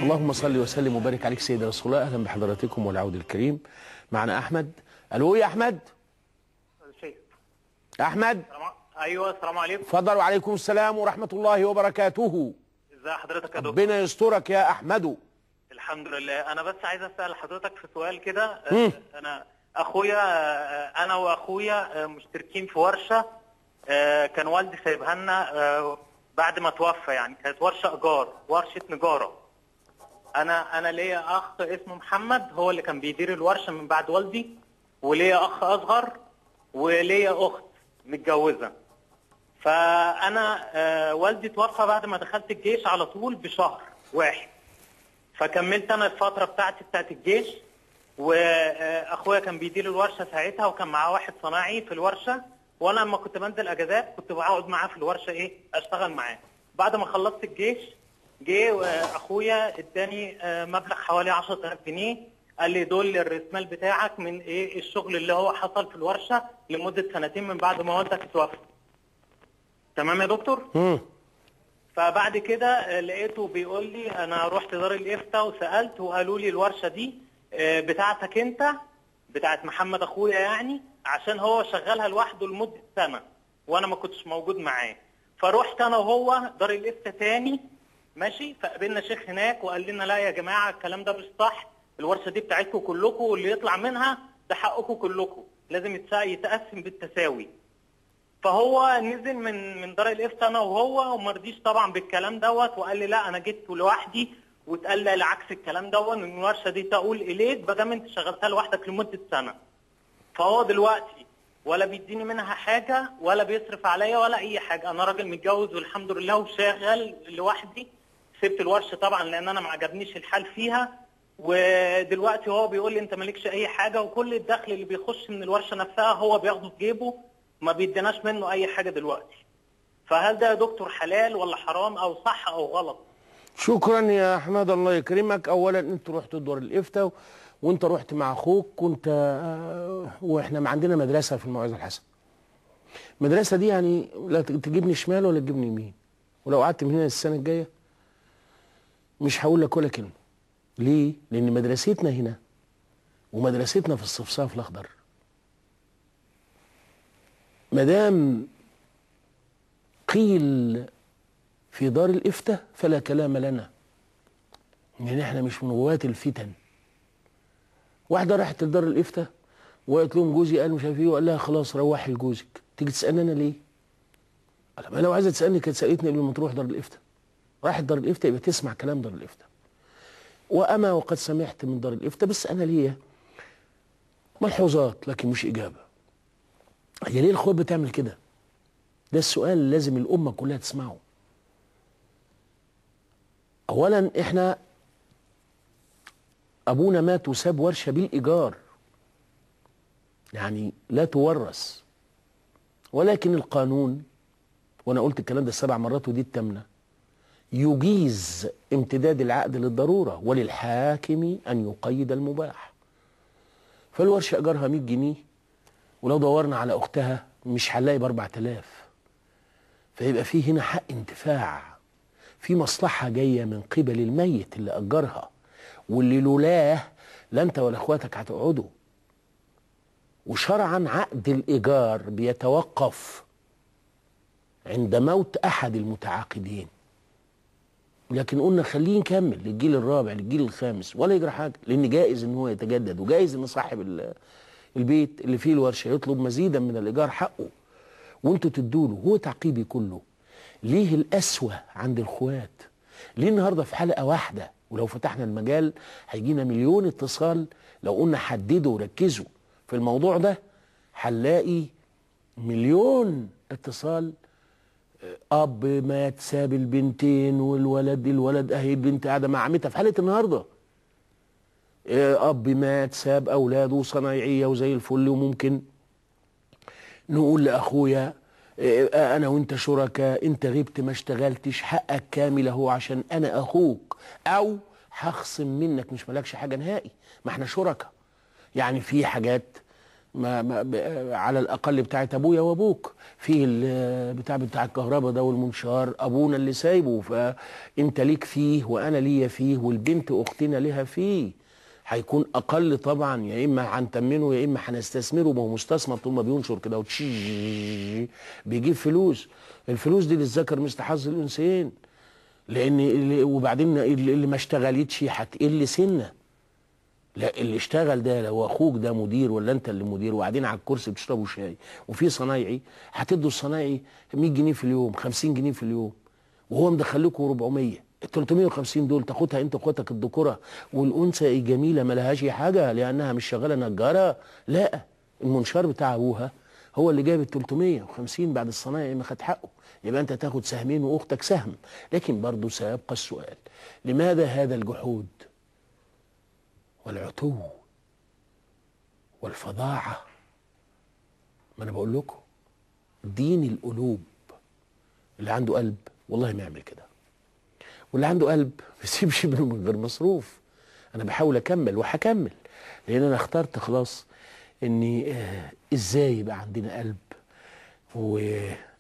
اللهم صل وسلم وبارك عليك سيدنا رسول الله اهلا بحضراتكم والعود الكريم معنا احمد الو يا احمد شيخ احمد سلام- ايوه السلام عليكم اتفضل وعليكم السلام ورحمه الله وبركاته ازي حضرتك يا دكتور ربنا يسترك يا احمد الحمد لله انا بس عايز اسال حضرتك في سؤال كده آه، انا اخويا آه، انا واخويا آه، مشتركين في ورشه آه، كان والدي سايبها لنا آه، بعد ما توفى يعني كانت ورشه ايجار ورشه نجاره انا انا ليا اخ اسمه محمد هو اللي كان بيدير الورشه من بعد والدي وليا اخ اصغر وليا اخت متجوزه فانا آه، والدي توفى بعد ما دخلت الجيش على طول بشهر واحد فكملت انا الفتره بتاعتي بتاعت الجيش واخويا كان بيدير الورشه ساعتها وكان معاه واحد صناعي في الورشه وانا لما كنت بنزل اجازات كنت بقعد معاه في الورشه ايه اشتغل معاه بعد ما خلصت الجيش جه اخويا اداني آه، مبلغ حوالي 10000 جنيه قال لي دول الرسمال بتاعك من ايه الشغل اللي هو حصل في الورشه لمده سنتين من بعد ما والدك اتوفى تمام يا دكتور مم. فبعد كده آه، لقيته بيقول لي انا رحت دار الافتاء وسالت وقالوا لي الورشه دي آه، بتاعتك انت بتاعت محمد اخويا يعني عشان هو شغالها لوحده لمده سنه وانا ما كنتش موجود معاه فروحت انا وهو دار الافتاء تاني ماشي فقابلنا شيخ هناك وقال لنا لا يا جماعه الكلام ده مش صح الورشه دي بتاعتكم كلكم واللي يطلع منها ده حقكم كلكم لازم يتس- يتقسم بالتساوي فهو نزل من من دار الافتاء انا وهو وما رضيش طبعا بالكلام دوت وقال لي لا انا جيت لوحدي واتقال لي العكس الكلام دوت ان الورشه دي تقول اليك ما دام انت شغلتها لوحدك لمده سنه فهو دلوقتي ولا بيديني منها حاجه ولا بيصرف عليا ولا اي حاجه انا راجل متجوز والحمد لله وشغال لوحدي سبت الورشه طبعا لان انا ما عجبنيش الحال فيها ودلوقتي هو بيقول لي انت مالكش اي حاجه وكل الدخل اللي بيخش من الورشه نفسها هو بياخده في جيبه ما بيديناش منه اي حاجه دلوقتي فهل ده يا دكتور حلال ولا حرام او صح او غلط شكرا يا احمد الله يكرمك اولا انت رحت دور الافتاء وانت رحت مع اخوك وانت آه، واحنا عندنا مدرسه في الموعظه الحسن المدرسه دي يعني لا تجيبني شمال ولا تجيبني يمين ولو قعدت من هنا السنه الجايه مش هقول لك ولا كلمه ليه لان مدرستنا هنا ومدرستنا في الصفصاف الاخضر مدام قيل في دار الافتاء فلا كلام لنا لان احنا مش من غواة الفتن واحده راحت لدار الافتاء وقالت لهم جوزي قال مش عارف ايه وقال لها خلاص روحي لجوزك تيجي تسالني انا ليه؟ قال ما لو عايزه تسالني كانت سالتني قبل ما تروح دار الافتاء راحت دار الافتاء يبقى تسمع كلام دار الافتاء واما وقد سمعت من دار الافتاء بس انا ليا ملحوظات لكن مش اجابه هي ليه الخوات بتعمل كده؟ ده السؤال اللي لازم الامه كلها تسمعه اولا احنا ابونا مات وساب ورشه بالايجار يعني لا تورث ولكن القانون وانا قلت الكلام ده سبع مرات ودي الثامنه يجيز امتداد العقد للضروره وللحاكم ان يقيد المباح فالورشه ايجارها 100 جنيه ولو دورنا على اختها مش هنلاقي ب 4000 فيبقى في هنا حق انتفاع في مصلحة جاية من قبل الميت اللي أجرها واللي لولاه لا أنت ولا إخواتك هتقعدوا وشرعا عقد الإيجار بيتوقف عند موت أحد المتعاقدين لكن قلنا خليه نكمل للجيل الرابع للجيل الخامس ولا يجرى حاجة لأن جائز إن هو يتجدد وجائز إن صاحب ال- البيت اللي فيه الورشة يطلب مزيدا من الإيجار حقه وانتوا تدوله هو تعقيبي كله ليه القسوة عند الخوات ليه النهاردة في حلقة واحدة ولو فتحنا المجال هيجينا مليون اتصال لو قلنا حددوا وركزوا في الموضوع ده هنلاقي مليون اتصال آه، اب مات ساب البنتين والولد الولد اهي البنت قاعده مع عمتها في حلقه النهارده آه، اب مات ساب اولاده صنايعيه وزي الفل وممكن نقول لاخويا آه، انا وانت شركاء انت غبت ما اشتغلتش حقك كامل اهو عشان انا اخوك او هخصم منك مش مالكش حاجه نهائي ما احنا شركاء يعني في حاجات ما ما ب- على الاقل بتاعت ابويا وابوك فيه ال- بتاع بتاع الكهرباء ده والمنشار ابونا اللي سايبه فانت ليك فيه وانا ليا فيه والبنت اختنا لها فيه هيكون اقل طبعا يا اما هنتمنه يا اما هنستثمره ما هو مستثمر طول ما بينشر كده وتشي بيجيب فلوس الفلوس دي للذكر مثل حظ الانثيين لان اللي وبعدين اللي اللي ما اشتغلتش هتقل سنه لا اللي اشتغل ده لو اخوك ده مدير ولا انت اللي مدير وقاعدين على الكرسي بتشربوا شاي وفي صنايعي هتدوا الصنايعي 100 جنيه في اليوم 50 جنيه في اليوم وهو مدخل لكم 400 ال 350 دول تاخدها انت واخواتك الذكوره والانثى الجميله ما لهاش حاجه لانها مش شغاله نجاره لا المنشار بتاع ابوها هو اللي جايب ال 350 بعد الصنايعي ما خد حقه يبقى انت تاخد سهمين واختك سهم لكن برضه سيبقى السؤال لماذا هذا الجحود والعتو والفظاعة ما أنا بقول لكم دين القلوب اللي عنده قلب والله ما يعمل كده واللي عنده قلب ما يسيبش منه من غير مصروف أنا بحاول أكمل وهكمل لأن أنا اخترت خلاص إني آه إزاي يبقى عندنا قلب